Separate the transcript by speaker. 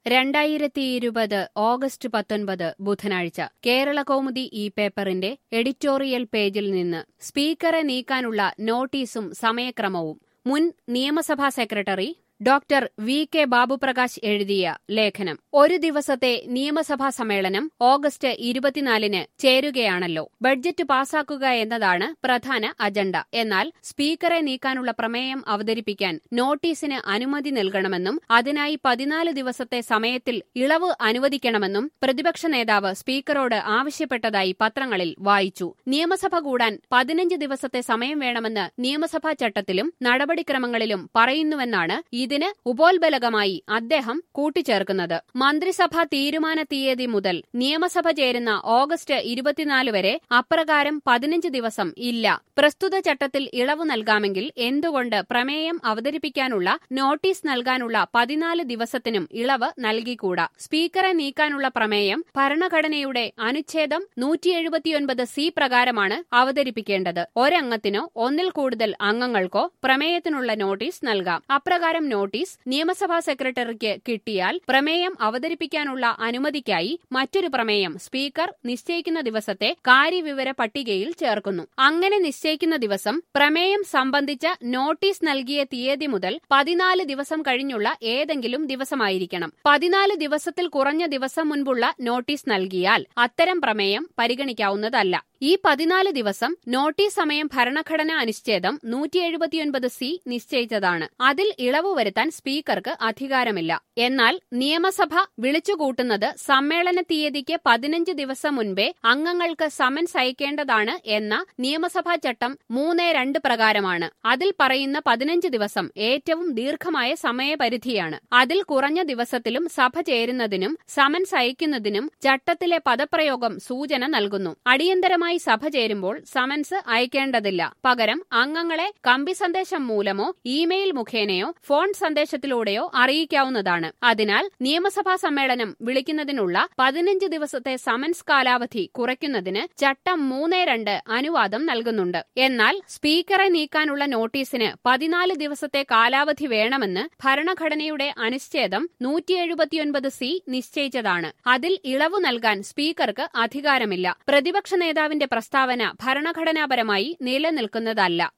Speaker 1: രണ്ടായിരത്തി ഇരുപത് ഓഗസ്റ്റ് പത്തൊൻപത് ബുധനാഴ്ച കേരള കൗമുദി ഈ പേപ്പറിന്റെ എഡിറ്റോറിയൽ പേജിൽ നിന്ന് സ്പീക്കറെ നീക്കാനുള്ള നോട്ടീസും സമയക്രമവും മുൻ നിയമസഭാ secretary doctor V K Babuprakash എഴുതിയ ലേഖനം ഒരു ദിവസത്തെ നിയമസഭാ സമ്മേളനം ഓഗസ്റ്റ് ഇരുപത്തിനാലിന് ചേരുകയാണല്ലോ ബഡ്ജറ്റ് പാസാക്കുക എന്നതാണ് പ്രധാന അജണ്ട എന്നാൽ സ്പീക്കറെ നീക്കാനുള്ള പ്രമേയം അവതരിപ്പിക്കാൻ നോട്ടീസിന് അനുമതി നൽകണമെന്നും അതിനായി പതിനാല് ദിവസത്തെ സമയത്തിൽ ഇളവ് അനുവദിക്കണമെന്നും പ്രതിപക്ഷ നേതാവ് സ്പീക്കറോട് ആവശ്യപ്പെട്ടതായി പത്രങ്ങളിൽ വായിച്ചു നിയമസഭ കൂടാൻ പതിനഞ്ച് ദിവസത്തെ സമയം വേണമെന്ന് നിയമസഭാ ചട്ടത്തിലും നടപടിക്രമങ്ങളിലും പറയുന്നുവെന്നാണ് ഇതിന് ഉപോത്ബലകമായി അദ്ദേഹം കൂട്ടിച്ചേർക്കുന്നത് മന്ത്രിസഭാ തീരുമാന തീയതി മുതൽ നിയമസഭ ചേരുന്ന ഓഗസ്റ്റ് ഇരുപത്തിനാല് വരെ അപ്രകാരം പതിനഞ്ച് ദിവസം ഇല്ല പ്രസ്തുത ചട്ടത്തിൽ ഇളവ് നൽകാമെങ്കിൽ എന്തുകൊണ്ട് പ്രമേയം അവതരിപ്പിക്കാനുള്ള നോട്ടീസ് നൽകാനുള്ള പതിനാല് ദിവസത്തിനും ഇളവ് നൽകിക്കൂടാ സ്പീക്കറെ നീക്കാനുള്ള പ്രമേയം ഭരണഘടനയുടെ അനുച്ഛേദം നൂറ്റി എഴുപത്തിയൊൻപത് സി പ്രകാരമാണ് അവതരിപ്പിക്കേണ്ടത് ഒരംഗത്തിനോ ഒന്നിൽ കൂടുതൽ അംഗങ്ങൾക്കോ പ്രമേയത്തിനുള്ള നോട്ടീസ് നൽകാം അപ്രകാരം നോട്ടീസ് നിയമസഭാ സെക്രട്ടറിക്ക് കിട്ടിയാൽ പ്രമേയം അവതരിപ്പിക്കാനുള്ള അനുമതിക്കായി മറ്റൊരു പ്രമേയം സ്പീക്കർ നിശ്ചയിക്കുന്ന ദിവസത്തെ കാര്യവിവര പട്ടികയിൽ ചേർക്കുന്നു അങ്ങനെ നിശ്ചയിക്കുന്ന ദിവസം പ്രമേയം സംബന്ധിച്ച നോട്ടീസ് നൽകിയ തീയതി മുതൽ പതിനാല് ദിവസം കഴിഞ്ഞുള്ള ഏതെങ്കിലും ദിവസമായിരിക്കണം പതിനാല് ദിവസത്തിൽ കുറഞ്ഞ ദിവസം മുൻപുള്ള നോട്ടീസ് നൽകിയാൽ അത്തരം പ്രമേയം പരിഗണിക്കാവുന്നതല്ല ഈ പതിനാല് ദിവസം നോട്ടീസ് സമയം ഭരണഘടനാ അനുച്ഛേദം നൂറ്റി എഴുപത്തിയൊൻപത് സി നിശ്ചയിച്ചതാണ് അതിൽ ഇളവ് വരുത്താൻ സ്പീക്കർക്ക് അധികാരമില്ല എന്നാൽ നിയമസഭ വിളിച്ചുകൂട്ടുന്നത് സമ്മേളന തീയതിക്ക് പതിനഞ്ച് ദിവസം മുൻപേ അംഗങ്ങൾക്ക് സമൻസ് അയക്കേണ്ടതാണ് എന്ന നിയമസഭാ ചട്ടം മൂന്ന് രണ്ട് പ്രകാരമാണ് അതിൽ പറയുന്ന പതിനഞ്ച് ദിവസം ഏറ്റവും ദീർഘമായ സമയപരിധിയാണ് അതിൽ കുറഞ്ഞ ദിവസത്തിലും സഭ ചേരുന്നതിനും സമൻസ് അയക്കുന്നതിനും ചട്ടത്തിലെ പദപ്രയോഗം സൂചന നൽകുന്നു അടിയന്തരമായി സഭ ചേരുമ്പോൾ സമൻസ് അയക്കേണ്ടതില്ല പകരം അംഗങ്ങളെ കമ്പി സന്ദേശം മൂലമോ ഇമെയിൽ മുഖേനയോ ഫോൺ സന്ദേശത്തിലൂടെയോ അറിയിക്കാവുന്നതാണ് അതിനാൽ നിയമസഭാ സമ്മേളനം വിളിക്കുന്നതിനുള്ള പതിനഞ്ച് ദിവസത്തെ സമൻസ് കാലാവധി കുറയ്ക്കുന്നതിന് ചട്ടം മൂന്ന് രണ്ട് അനുവാദം നൽകുന്നുണ്ട് എന്നാൽ സ്പീക്കറെ നീക്കാനുള്ള നോട്ടീസിന് പതിനാല് ദിവസത്തെ കാലാവധി വേണമെന്ന് ഭരണഘടനയുടെ അനുച്ഛേദം നൂറ്റി എഴുപത്തിയൊൻപത് സി നിശ്ചയിച്ചതാണ് അതിൽ ഇളവ് നൽകാൻ സ്പീക്കർക്ക് അധികാരമില്ല പ്രതിപക്ഷ നേതാവിന്റെ പ്രസ്താവന ഭരണഘടനാപരമായി നിലനിൽക്കുന്നതല്ല